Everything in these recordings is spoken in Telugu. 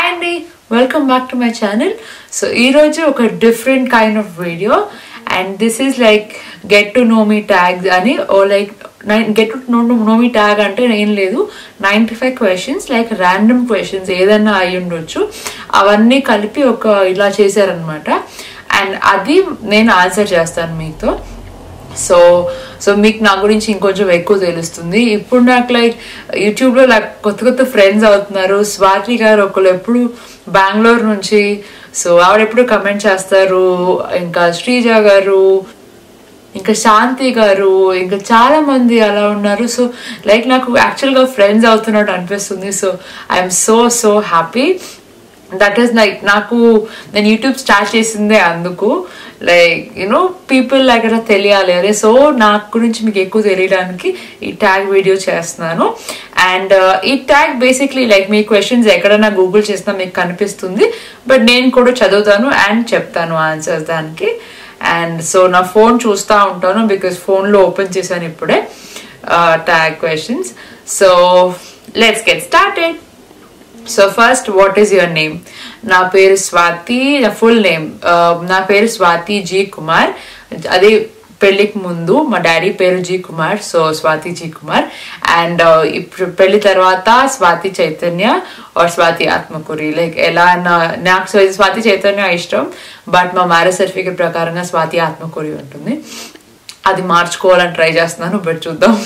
హాయ్ అండి welcome back to my channel so ఈరోజు ఒక different kind of video and this is like get to know me tags అని oh like get to know know me tag అంటే ఏం లేదు ninety five questions like random questions ఏదన్నా అయి ఉండొచ్చు అవన్నీ కలిపి ఒక ఇలా చేశారనమాట అండ్ అది నేను ఆన్సర్ చేస్తాను మీతో సో సో మీకు నా గురించి ఇంకొంచెం ఎక్కువ తెలుస్తుంది ఇప్పుడు నాకు లైక్ యూట్యూబ్లో లైక్ కొత్త కొత్త ఫ్రెండ్స్ అవుతున్నారు స్వాతి గారు ఒకళ్ళు ఎప్పుడు బెంగళూరు నుంచి సో ఆవిడ ఎప్పుడు కమెంట్ చేస్తారు ఇంకా శ్రీజ గారు ఇంకా శాంతి గారు ఇంకా చాలా మంది అలా ఉన్నారు సో లైక్ నాకు యాక్చువల్గా ఫ్రెండ్స్ అవుతున్నట్టు అనిపిస్తుంది so I'm so so happy that is like నాకు నేను యూట్యూబ్ స్టార్ట్ చేసిందే అందుకు లైక్ యూనో పీపుల్ లైక్ అలా తెలియాలి అదే సో నాకు గురించి మీకు ఎక్కువ తెలియడానికి ఈ ట్యాగ్ వీడియో చేస్తున్నాను అండ్ ఈ ట్యాగ్ బేసిక్లీ లైక్ మీ క్వశ్చన్స్ ఎక్కడైనా గూగుల్ చేసినా మీకు కనిపిస్తుంది బట్ నేను కూడా చదువుతాను అండ్ చెప్తాను ఆన్సర్స్ దానికి అండ్ సో నా ఫోన్ చూస్తూ ఉంటాను బికాస్ ఫోన్లో ఓపెన్ చేశాను ఇప్పుడే tag questions so let's get started so first what is your name నా పేరు స్వాతి నా ఫుల్ నేమ్ నా పేరు స్వాతి జీ కుమార్ అదే పెళ్లికి ముందు మా డాడీ పేరు G Kumar so Swathi G Kumar and ఇప్పుడు పెళ్లి తర్వాత స్వాతి చైతన్య ఆర్ స్వాతి ఆత్మకూరి లైక్ ఎలా నాకు స్వాతి చైతన్య ఇష్టం బట్ మా మ్యారేజ్ సర్టిఫికేట్ ప్రకారంగా స్వాతి ఆత్మకూరి ఉంటుంది అది మార్చుకోవాలని ట్రై చేస్తున్నాను బట్ చూద్దాం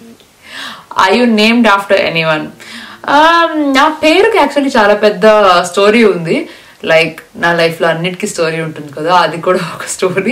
are you named after anyone నా పేరుకి యాక్చువల్లీ చాలా పెద్ద స్టోరీ ఉంది లైక్ నా లైఫ్లో అన్నిటికీ స్టోరీ ఉంటుంది కదా అది కూడా ఒక స్టోరీ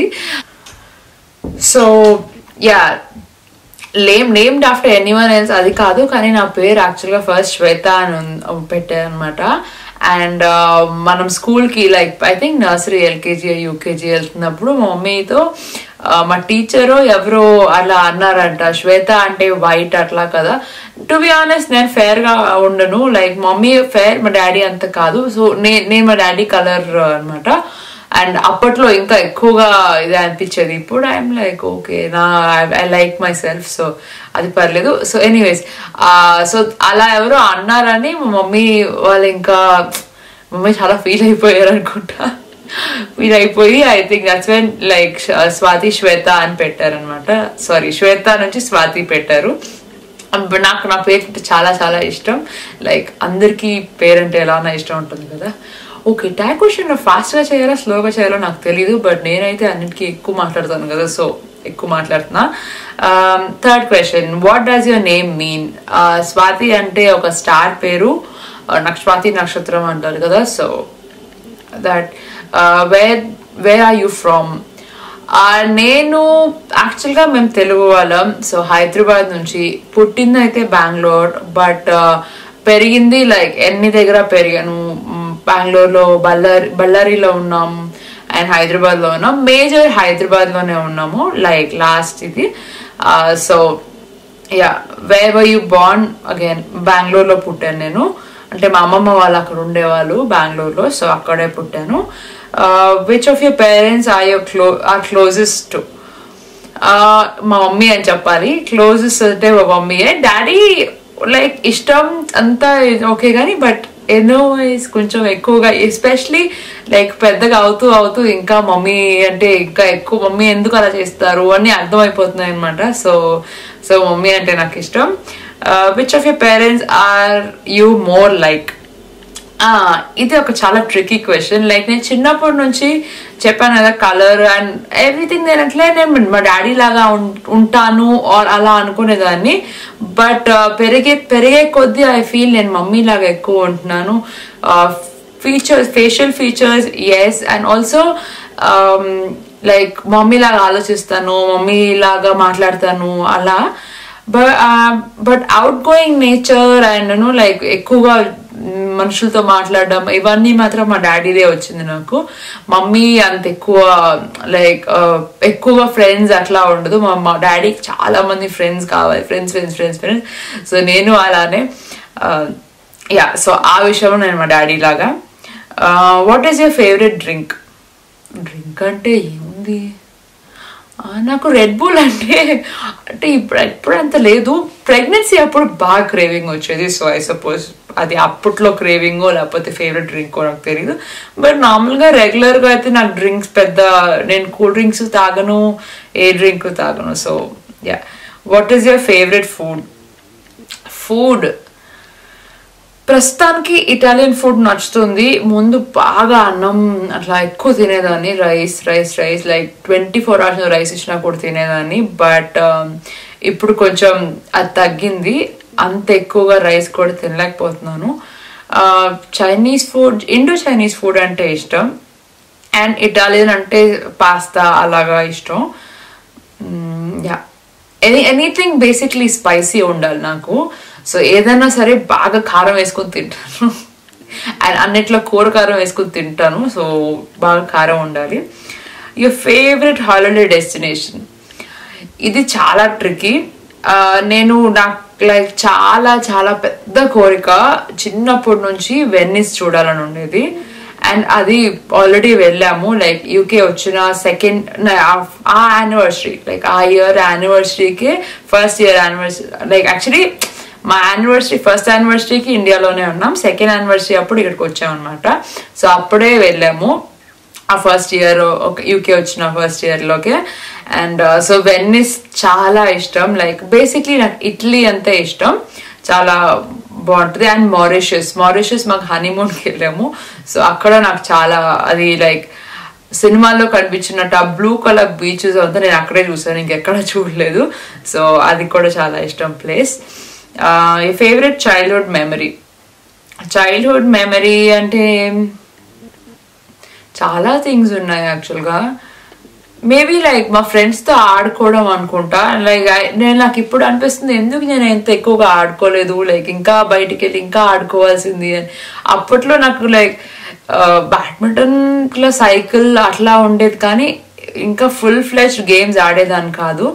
సో యా లేమ్ named after anyone else అది కాదు కానీ నా పేరు యాక్చువల్గా ఫస్ట్ శ్వేత అని పెట్టారనమాట అండ్ మనం స్కూల్కి like I think nursery LKG UKG వెళ్తున్నప్పుడు మా మమ్మీతో మా టీచరు ఎవరో అలా అన్నారంట శ్వేత అంటే వైట్ అట్లా కదా టు బి ఆనెస్ట్ నేను ఫేర్గా ఉండను లైక్ మమ్మీ ఫేర్ మా డాడీ అంత కాదు సో నేను మా డాడీ కలర్ అనమాట అండ్ అప్పట్లో ఇంకా ఎక్కువగా ఇది అనిపించేది ఇప్పుడు ఐఎమ్ లైక్ ఓకే నా I like myself so అది పర్లేదు సో ఎనీవేస్ సో అలా ఎవరో అన్నారని మా మమ్మీ వాళ్ళు ఇంకా మమ్మీ చాలా ఫీల్ అయిపోయారు అనుకుంటా ఫీల్ అయిపోయి I think that's when like Swathi Shweta అని పెట్టారనమాట సారీ శ్వేత నుంచి స్వాతి పెట్టారు నాకు నా పేరు అంటే చాలా చాలా ఇష్టం లైక్ అందరికీ పేరంటే ఎలా నా ఇష్టం ఉంటుంది కదా ఓకే ట్యాగ్ క్వశ్చన్ ఫాస్ట్గా చేయాలా స్లోగా చేయాలో నాకు తెలియదు బట్ నేనైతే అన్నిటికీ ఎక్కువ మాట్లాడతాను కదా సో ఎక్కువ మాట్లాడుతున్నా third question what does your name mean Swathi అంటే ఒక స్టార్ పేరు స్వాతి నక్షత్రం అంటారు కదా so that where where are you from నేను యాక్చువల్గా మేము తెలుగు వాళ్ళం సో హైదరాబాద్ నుంచి పుట్టింది అయితే బెంగళూరు బట్ పెరిగింది లైక్ ఎన్ని దగ్గర పెరిగాను బెంగళూరులో బళ్ళారి బళ్ళారిలో ఉన్నాం అండ్ హైదరాబాద్లో ఉన్నాం మేజర్ హైదరాబాద్లోనే ఉన్నాము లైక్ లాస్ట్ ఇది so ya where were you born again బెంగళూరులో పుట్టాను నేను అంటే మా అమ్మమ్మ వాళ్ళు అక్కడ ఉండేవాళ్ళు బెంగళూరులో సో అక్కడే పుట్టాను which of your parents are your clo or closest to మా మమ్మీ అని చెప్పాలి క్లోజెస్ట్ అంటే మా మమ్మీయే డాడీ లైక్ ఇష్టం అంతా ఓకే కానీ బట్ ఎన్నో వైజ్ కొంచెం ఎక్కువగా ఎస్పెషలీ లైక్ పెద్దగా అవుతూ అవుతూ ఇంకా మమ్మీ అంటే ఇంకా ఎక్కువ మమ్మీ ఎందుకు అలా చేస్తారు అని అర్థమైపోతున్నాయి అనమాట సో సో మమ్మీ అంటే నాకు ఇష్టం which of your parents are you more like ఇది ఒక చాలా ట్రికీ క్వశ్చన్ లైక్ నేను చిన్నప్పటి నుంచి చెప్పాను కదా కలర్ అండ్ ఎవ్రీథింగ్ నేను అట్లే నేను మా డాడీ లాగా ఉంటాను ఆర్ అలా అనుకునేదాన్ని బట్ పెరిగే పెరిగే కొద్దీ ఐ ఫీల్ నేను మమ్మీ లాగా ఎక్కువ ఉంటున్నాను ఫీచర్స్ ఫేషియల్ ఫీచర్స్ ఎస్ అండ్ ఆల్సో లైక్ మమ్మీ లాగా ఆలోచిస్తాను మమ్మీ లాగా మాట్లాడతాను అలా but but outgoing nature and ను లైక్ ఎక్కువగా మనుషులతో మాట్లాడడం ఇవన్నీ మాత్రం మా డాడీదే వచ్చింది నాకు మమ్మీ అంత ఎక్కువ లైక్ ఎక్కువగా ఫ్రెండ్స్ అట్లా ఉండదు మా మా డాడీకి చాలా మంది ఫ్రెండ్స్ కావాలి friends friends friends friends so నేను అలానే యా సో ఆ విషయంలో నేను మా డాడీ లాగా what is your favourite drink drink అంటే ఏముంది నాకు రెడ్ బుల్ అంటే అంటే ఇప్పుడు ఇప్పుడు అంత లేదు ప్రెగ్నెన్సీ అప్పుడు బాగా క్రేవింగ్ వచ్చేది సో ఐ సపోజ్ అది అప్పట్లో క్రేవింగో లేకపోతే ఫేవరెట్ డ్రింకో నాకు తెలియదు బట్ నార్మల్గా రెగ్యులర్గా అయితే నాకు డ్రింక్స్ పెద్ద నేను కూల్ డ్రింక్స్ తాగను ఏ డ్రింక్ తాగను so ya what is your favourite food food ప్రస్తుతానికి ఇటాలియన్ ఫుడ్ నచ్చుతుంది ముందు బాగా అన్నం అట్లా ఎక్కువ తినేదాన్ని rice rice rice like twenty four hours rice ఇచ్చినా కూడా తినేదాన్ని బట్ ఇప్పుడు కొంచెం అది తగ్గింది అంత ఎక్కువగా రైస్ కూడా తినలేకపోతున్నాను Chinese food Indo Chinese food అంటే ఇష్టం అండ్ ఇటాలియన్ అంటే పాస్తా అలాగా ఇష్టం ya any anything basically spicy ఉండాలి నాకు సో ఏదైనా సరే బాగా కారం వేసుకొని తింటాను అండ్ అన్నిట్లో కూర కారం వేసుకొని తింటాను సో బాగా కారం ఉండాలి యువర్ ఫేవరెట్ హాలిడే డెస్టినేషన్ ఇది చాలా ట్రికీ నేను నాకు లైక్ చాలా చాలా పెద్ద కోరిక చిన్నప్పటి నుంచి వెన్నిస్ చూడాలని ఉండేది అండ్ అది ఆల్రెడీ వెళ్ళాము లైక్ యూకే వచ్చిన సెకండ్ ఆ యానివర్సరీ లైక్ ఆ ఇయర్ యానివర్సరీకి first year anniversary like actually మా యానివర్సరీ ఫస్ట్ యానివర్సరీకి ఇండియాలోనే ఉన్నాం సెకండ్ యానివర్సరీ అప్పుడు ఇక్కడికి వచ్చామన్నమాట సో అప్పుడే వెళ్ళాము ఆ ఫస్ట్ ఇయర్ ఒక యూకే వచ్చిన ఫస్ట్ ఇయర్లోకి అండ్ సో వెన్నిస్ చాలా ఇష్టం లైక్ బేసిక్లీ నాకు ఇటలీ అంతే ఇష్టం చాలా బాగుంటుంది అండ్ మారిషియస్ మారిషియస్ మాకు హనీమూన్కి వెళ్ళాము సో అక్కడ నాకు చాలా అది లైక్ సినిమాల్లో కనిపించినట్టు ఆ బ్లూ కలర్ బీచెస్ అంతా నేను అక్కడే చూసాను ఇంకెక్కడ చూడలేదు సో అది కూడా చాలా ఇష్టం place favourite childhood memory childhood memory అంటే చాలా థింగ్స్ ఉన్నాయి యాక్చువల్గా మేబీ లైక్ మా ఫ్రెండ్స్తో ఆడుకోవడం అనుకుంటా లైక్ నేను నాకు ఇప్పుడు అనిపిస్తుంది ఎందుకు నేను ఎంత ఎక్కువగా ఆడుకోలేదు లైక్ ఇంకా బయటికి వెళ్ళి ఇంకా ఆడుకోవాల్సింది అని అప్పట్లో నాకు లైక్ బ్యాడ్మింటన్లో సైకిల్ అట్లా ఉండేది కానీ ఇంకా ఫుల్ ఫ్లెష్ గేమ్స్ ఆడేదాన్ని కాదు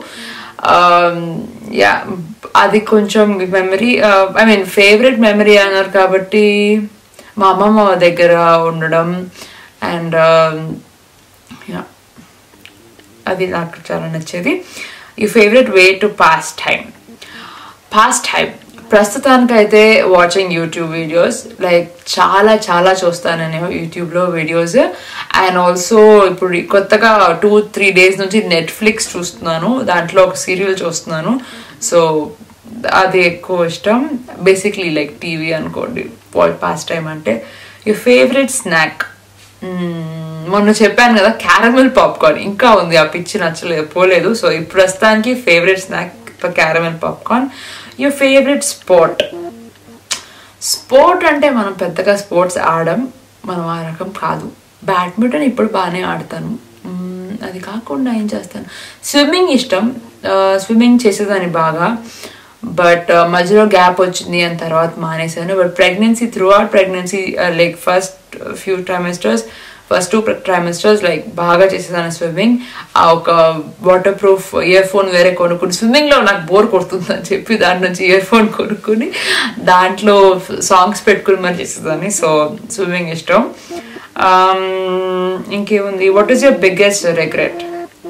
యా అది కొంచెం memory I mean favourite memory అన్నారు కాబట్టి మా అమ్మమ్మ దగ్గర ఉండడం అండ్ యా అది నాకు చాలా నచ్చేది ఈ favourite way to pass time pass time ప్రస్తుతానికి అయితే వాచింగ్ యూట్యూబ్ వీడియోస్ లైక్ చాలా చాలా చూస్తాను నేను యూట్యూబ్లో వీడియోస్ అండ్ ఆల్సో ఇప్పుడు కొత్తగా టూ త్రీ డేస్ నుంచి నెట్ఫ్లిక్స్ చూస్తున్నాను దాంట్లో ఒక సీరియల్ చూస్తున్నాను సో అది ఎక్కువ ఇష్టం బేసిక్లీ లైక్ టీవీ అనుకోండి పాస్ టైం అంటే యూ ఫేవరెట్ స్నాక్ మొన్న చెప్పాను కదా క్యారమెల్ పాప్కార్న్ ఇంకా ఉంది ఆ పిచ్చి నచ్చలేదు పోలేదు సో ఇప్పుడు ప్రస్తుతానికి favourite snack caramel popcorn your favourite sport sport అంటే మనం పెద్దగా స్పోర్ట్స్ ఆడడం మనం ఆ రకం కాదు బ్యాడ్మింటన్ ఇప్పుడు బాగానే ఆడతాను అది కాకుండా ఏం చేస్తాను స్విమ్మింగ్ ఇష్టం స్విమ్మింగ్ చేసేదాన్ని బాగా బట్ మధ్యలో గ్యాప్ వచ్చింది అని తర్వాత మానేశాను but pregnancy throughout pregnancy like first few trimesters first two trimesters like బాగా చేసేదాన్ని స్విమ్మింగ్ ఆ ఒక వాటర్ ప్రూఫ్ ఇయర్ ఫోన్ వేరే కొనుక్కుని స్విమ్మింగ్లో నాకు బోర్ కొడుతుంది అని చెప్పి దాని నుంచి ఇయర్ ఫోన్ కొనుక్కుని దాంట్లో సాంగ్స్ పెట్టుకుని మరి చేసేదాన్ని సో స్విమ్మింగ్ ఇష్టం ఇంకేముంది what is your biggest regret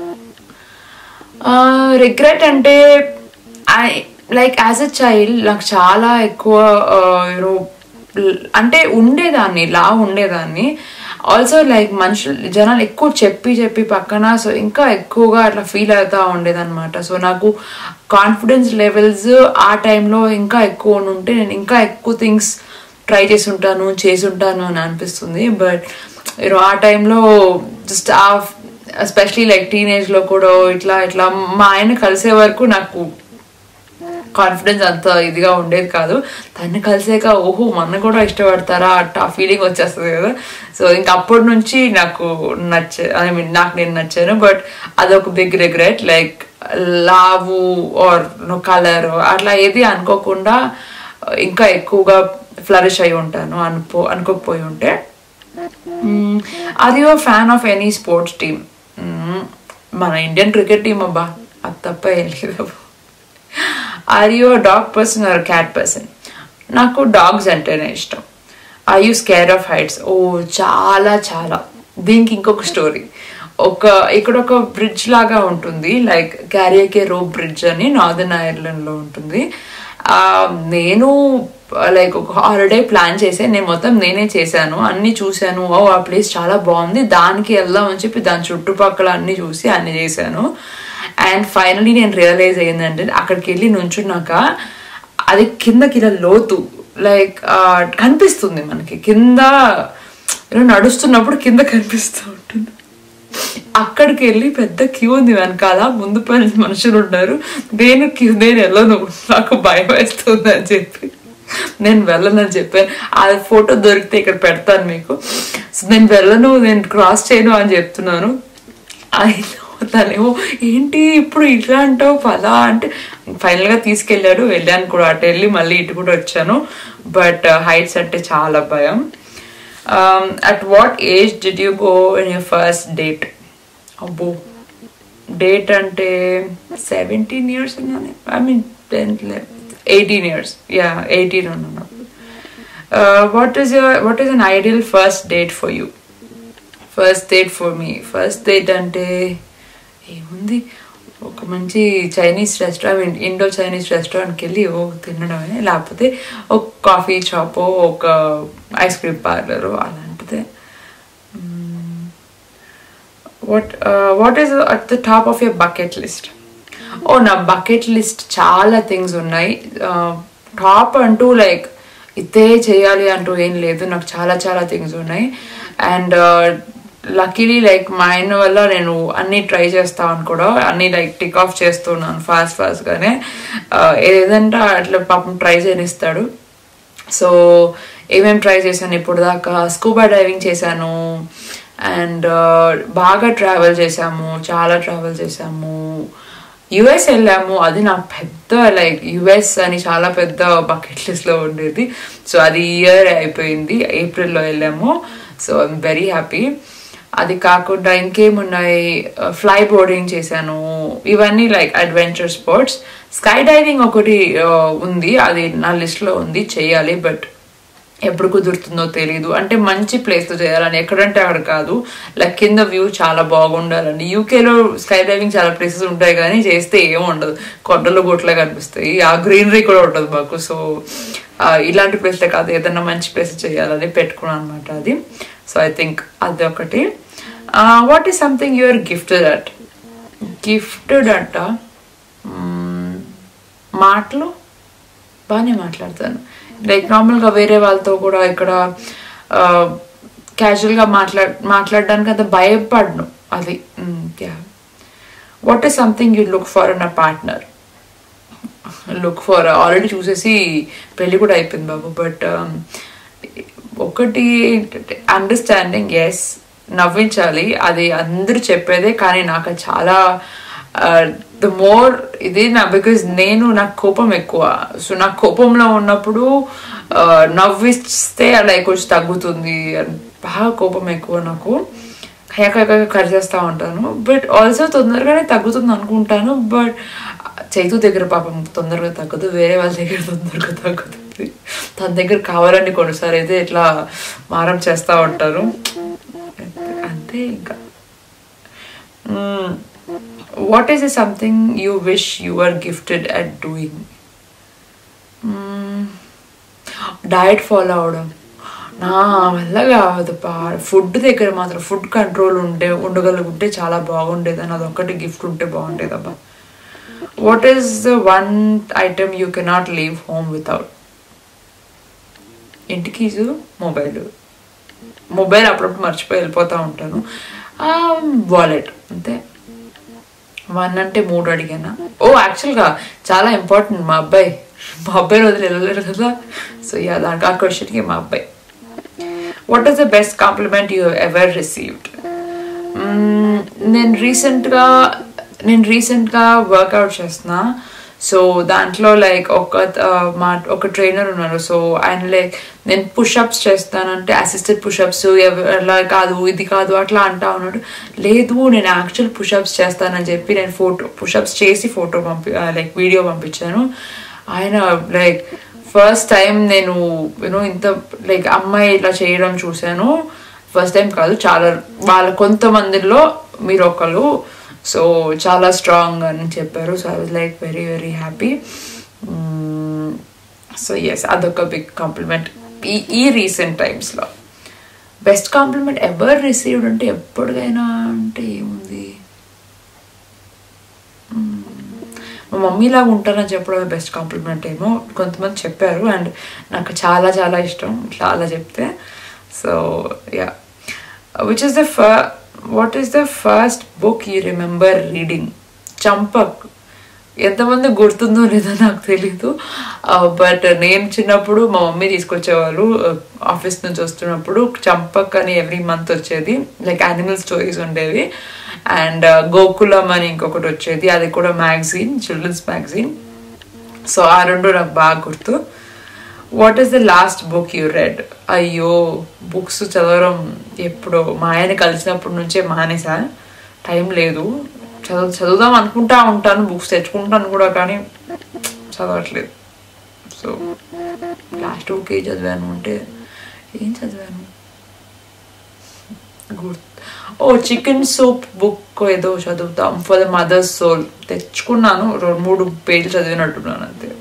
regret అంటే లైక్ యాజ్ అ చైల్డ్ నాకు చాలా ఎక్కువ యూనో అంటే ఉండేదాన్ని లా ఉండేదాన్ని ఆల్సో లైక్ మనుషులు జనాలు ఎక్కువ చెప్పి చెప్పి పక్కన సో ఇంకా ఎక్కువగా అట్లా ఫీల్ అవుతూ ఉండేదన్నమాట సో నాకు కాన్ఫిడెన్స్ లెవెల్స్ ఆ టైంలో ఇంకా ఎక్కువ ఉంటే నేను ఇంకా ఎక్కువ థింగ్స్ ట్రై చేసి ఉంటాను చేసి ఉంటాను అని అనిపిస్తుంది బట్ యూనో ఆ టైంలో జస్ట్ ఆ ఎస్పెషలీ లైక్ టీనేజ్లో కూడా ఇట్లా ఇట్లా మా ఆయన కలిసే వరకు నాకు కాన్ఫిడెన్స్ అంత ఇదిగా ఉండేది కాదు తన్ని కలిసాక ఓహో మన కూడా ఇష్టపడతారా అట్ట ఆ ఫీలింగ్ వచ్చేస్తుంది కదా సో ఇంక అప్పటి నుంచి నాకు నచ్చే ఐ మీన్ నాకు నేను నచ్చాను బట్ అదొక బిగ్ రిగ్రెట్ లైక్ లావు ఆర్ కలర్ అట్లా ఏది అనుకోకుండా ఇంకా ఎక్కువగా ఫ్లరిష్ అయి ఉంటాను అనుకో అనుకోకపోయి ఉంటే అది oh fan of any sports team మన ఇండియన్ క్రికెట్ టీం అబ్బా అది తప్ప ఏం లేదు are you dog person or cat person నాకు డాగ్స్ అంటేనే ఇష్టం I you scare of heights oh చాలా చాలా దీనికి ఇంకొక స్టోరీ ఒక ఇక్కడ ఒక బ్రిడ్జ్ లాగా ఉంటుంది లైక్ క్యారియాకే రోప్ బ్రిడ్జ్ అని నార్దర్న్ ఐర్లాండ్లో ఉంటుంది నేను లైక్ ఒక హాలిడే ప్లాన్ చేసి నేను మొత్తం నేనే చేశాను అన్ని చూశాను ఓ ఆ ప్లేస్ చాలా బాగుంది దానికి వెళ్దాం అని చెప్పి దాని చుట్టుపక్కల అన్ని చూసి అన్ని చేశాను అండ్ ఫైనలీ నేను రియలైజ్ అయ్యిందంటే అక్కడికి వెళ్ళి నుంచున్నాక అది కిందకి ఇలా లోతు లైక్ కనిపిస్తుంది మనకి కింద ఏదో నడుస్తున్నప్పుడు కింద కనిపిస్తూ ఉంటుంది అక్కడికి వెళ్ళి పెద్ద క్యూ ఉంది వెనకాల ముందు పని మనుషులు ఉన్నారు నేను క్యూ నేను వెళ్ళను నాకు భయం వేస్తుంది అని చెప్పి నేను వెళ్ళనని చెప్పాను ఆ ఫోటో దొరికితే ఇక్కడ పెడతాను మీకు సో నేను వెళ్ళను నేను క్రాస్ చేయను అని చెప్తున్నాను అయినా తనేమో ఏంటి ఇప్పుడు ఇట్లా అంటావు పదా అంటే ఫైనల్గా తీసుకెళ్ళాడు వెళ్ళాను కూడా అటు వెళ్ళి మళ్ళీ ఇటు కూడా వచ్చాను బట్ హైట్స్ అంటే చాలా భయం at what age did you go in your first date అబ్బో డేట్ అంటే సెవెంటీన్ ఇయర్స్ ఉన్నాను I mean tenth eighteen years ya eighteen ఉన్నాను what is your what is an ideal first date for you first date for me first date అంటే ఏముంది ఒక మంచి చైనీస్ రెస్టారెంట్ ఇండో చైనీస్ రెస్టారెంట్కి వెళ్ళి ఓ తినడమే లేకపోతే ఒక కాఫీ షాప్ ఒక ఐస్ క్రీమ్ పార్లరు అలాంటిదే what what is at the top of your bucket list oh నా బకెట్ లిస్ట్ చాలా థింగ్స్ ఉన్నాయి టాప్ అంటూ లైక్ ఇదే చేయాలి అంటూ ఏం లేదు నాకు చాలా చాలా థింగ్స్ ఉన్నాయి అండ్ లక్కీలీ లైక్ మా ఆయన వల్ల నేను అన్ని ట్రై చేస్తాను కూడా అన్ని లైక్ టిక్ ఆఫ్ చేస్తున్నాను ఫాస్ట్ ఫాస్ట్గానే ఏదంటే అట్లా పాపం ట్రై చేయనిస్తాడు సో ఏమేమి ట్రై చేశాను ఇప్పుడు దాకా స్కూబా డైవింగ్ చేశాను అండ్ బాగా ట్రావెల్ చేసాము చాలా ట్రావెల్ చేసాము యుఎస్ వెళ్ళాము అది నా పెద్ద లైక్ యుఎస్ అని చాలా పెద్ద బకెట్ లిస్ట్లో ఉండేది సో అది ఇయర్ అయిపోయింది ఏప్రిల్లో వెళ్ళాము సో ఐఎమ్ వెరీ హ్యాపీ అది కాకుండా ఇంకేమున్నాయి ఫ్లై బోర్డింగ్ చేశాను ఇవన్నీ like adventure sports sky diving ఒకటి ఉంది అది నా లిస్ట్లో ఉంది చేయాలి బట్ ఎప్పుడు కుదురుతుందో తెలియదు అంటే మంచి ప్లేస్లో చేయాలని ఎక్కడంటే అక్కడ కాదు లైక్ కింద వ్యూ చాలా బాగుండాలని యూకేలో స్కై డైవింగ్ చాలా ప్లేసెస్ ఉంటాయి కానీ చేస్తే ఏం ఉండదు కొండలు గొట్లే కనిపిస్తాయి ఆ గ్రీనరీ కూడా ఉండదు మాకు సో ఇలాంటి ప్లేస్లే కాదు ఏదన్నా మంచి ప్లేస్ చేయాలని పెట్టుకున్నాను అనమాట అది సో ఐ థింక్ అది ఒకటి what is something your gifted at gifted అంట మాటలు బాగానే మాట్లాడతాను లైక్ నార్మల్గా వేరే వాళ్ళతో కూడా ఇక్కడ క్యాజువల్గా మాట్లా మాట్లాడడానికి అంత భయపడను అది ya what is something you look for in a partner look for already చూసేసి పెళ్ళి కూడా అయిపోయింది బాబు బట్ ఒకటి అండర్స్టాండింగ్ ఎస్ నవ్వించాలి అది అందరూ చెప్పేదే కానీ నాకు చాలా ద మోర్ ఇది నా బికాజ్ నేను నాకు కోపం ఎక్కువ సో నాకు కోపంలో ఉన్నప్పుడు నవ్విస్తే అలా కొంచెం తగ్గుతుంది బాగా కోపం ఎక్కువ నాకు కయక కరిచేస్తూ ఉంటాను బట్ ఆల్సో తొందరగానే తగ్గుతుంది అనుకుంటాను బట్ చైతు దగ్గర పాపం తొందరగా తగ్గదు వేరే వాళ్ళ దగ్గర తొందరగా తగ్గుతుంది తన దగ్గర కావాలని కొన్నిసారి అయితే ఇట్లా మారం చేస్తూ ఉంటారు అంతే ఇంకా what is something you wish you are gifted at doing diet follow అవడం నా వల్ల కావదు పా ఫుడ్ దగ్గర మాత్రం ఫుడ్ కంట్రోల్ ఉంటే ఉండగలుగుంటే చాలా బాగుండేది అని అదొక్కటి గిఫ్ట్ ఉంటే బాగుండేదబ్బా what is the one item you cannot leave home without ఇంటికి మొబైల్ మొబైల్ అప్పుడప్పుడు మర్చిపోయి వెళ్ళిపోతూ ఉంటాను వాలెట్ అంతే వన్ అంటే మూడు అడిగానా ఓ యాక్చువల్గా చాలా ఇంపార్టెంట్ మా అబ్బాయి మా అబ్బాయి వదిలి వెళ్ళలేరు కదా సో యా దానికి ఆ క్వశ్చన్కి మా అబ్బాయి what is the best compliment you ever received నేను రీసెంట్గా నేను రీసెంట్గా వర్కౌట్ చేస్తున్నా సో దాంట్లో లైక్ ఒక మా ఒక ట్రైనర్ ఉన్నారు సో ఆయన లైక్ నేను పుషప్స్ చేస్తానంటే అసిస్టెడ్ పుషప్స్ ఎలా కాదు ఇది కాదు అట్లా అంటా ఉన్నాడు లేదు నేను యాక్చువల్ పుషప్స్ చేస్తానని చెప్పి నేను ఫోటో పుషప్స్ చేసి ఫోటో పంపి లైక్ వీడియో పంపించాను ఆయన లైక్ ఫస్ట్ టైం నేను యూనో ఇంత లైక్ అమ్మాయి ఇట్లా చేయడం చూశాను ఫస్ట్ టైం కాదు చాలా వాళ్ళ కొంతమందిలో మీరు ఒకరు సో చాలా స్ట్రాంగ్ అని చెప్పారు so I was like very very happy so ఎస్ అదొక బిగ్ కాంప్లిమెంట్ ఈ ఈ రీసెంట్ టైమ్స్లో బెస్ట్ కాంప్లిమెంట్ ఎవర్ రిసీవ్డ్ అంటే ఎప్పటికైనా అంటే ఏముంది మ్మ్. మా మమ్మీ లాగా ఉంటానని చెప్పడం బెస్ట్ కాంప్లిమెంట్ ఏమో కొంతమంది చెప్పారు అండ్ నాకు చాలా చాలా ఇష్టం చాలా చెప్తే so ya which is the f what is the first book you remember reading Champak ఎంతమంది గుర్తుందో లేదో నాకు తెలీదు బట్ నేను చిన్నప్పుడు మా మమ్మీ తీసుకొచ్చేవాళ్ళు ఆఫీస్ నుంచి వస్తున్నప్పుడు చంపక్ అని ఎవ్రీ మంత్ వచ్చేది లైక్ యానిమల్ స్టోరీస్ ఉండేవి అండ్ గోకులం అని ఇంకొకటి వచ్చేది అది కూడా మ్యాగజైన్ చిల్డ్రన్స్ మ్యాగజైన్ సో ఆ రెండు నాకు బాగా గుర్తు what is the last book you read అయ్యో బుక్స్ చదవడం ఎప్పుడు మా ఆయన కలిసినప్పటి నుంచే మానేసా టైం లేదు చదువు చదువుదాం అనుకుంటా ఉంటాను బుక్స్ తెచ్చుకుంటాను కూడా కానీ చదవట్లేదు సో లాస్ట్ బుక్ ఏం చదివాను అంటే ఏం చదివాను గుర్తు ఓ చికెన్ సూప్ బుక్ ఏదో చదువుతాం ఫర్ ద మదర్స్ సోల్ తెచ్చుకున్నాను రెండు మూడు పేజీలు చదివినట్టున్నాను అంతే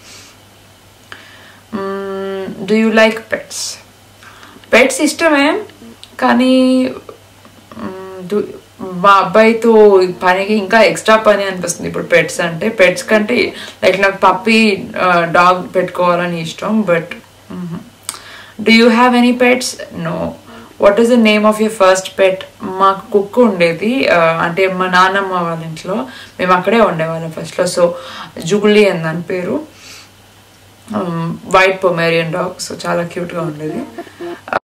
do you like pets pets ఇష్టమే కానీ మ్మ్, do- మా అబ్బాయితో పనికి ఇంకా ఎక్స్ట్రా పని అనిపిస్తుంది ఇప్పుడు పెట్స్ అంటే పెట్స్ కంటే లైక్ నాకు పప్పి డాగ్ పెట్టుకోవాలని ఇష్టం but do you have any pets no what is the name of your first pet మాకు కుక్క ఉండేది ఆ, అంటే మా నాన్నమ్మ వాళ్ళ ఇంట్లో మేము అక్కడే ఉండేవాళ్ళం ఫస్ట్లో సో జుగులి అని దాని పేరు వైట్ పొమేరియన్ డాగ్ సో చాలా క్యూట్గా ఉండేది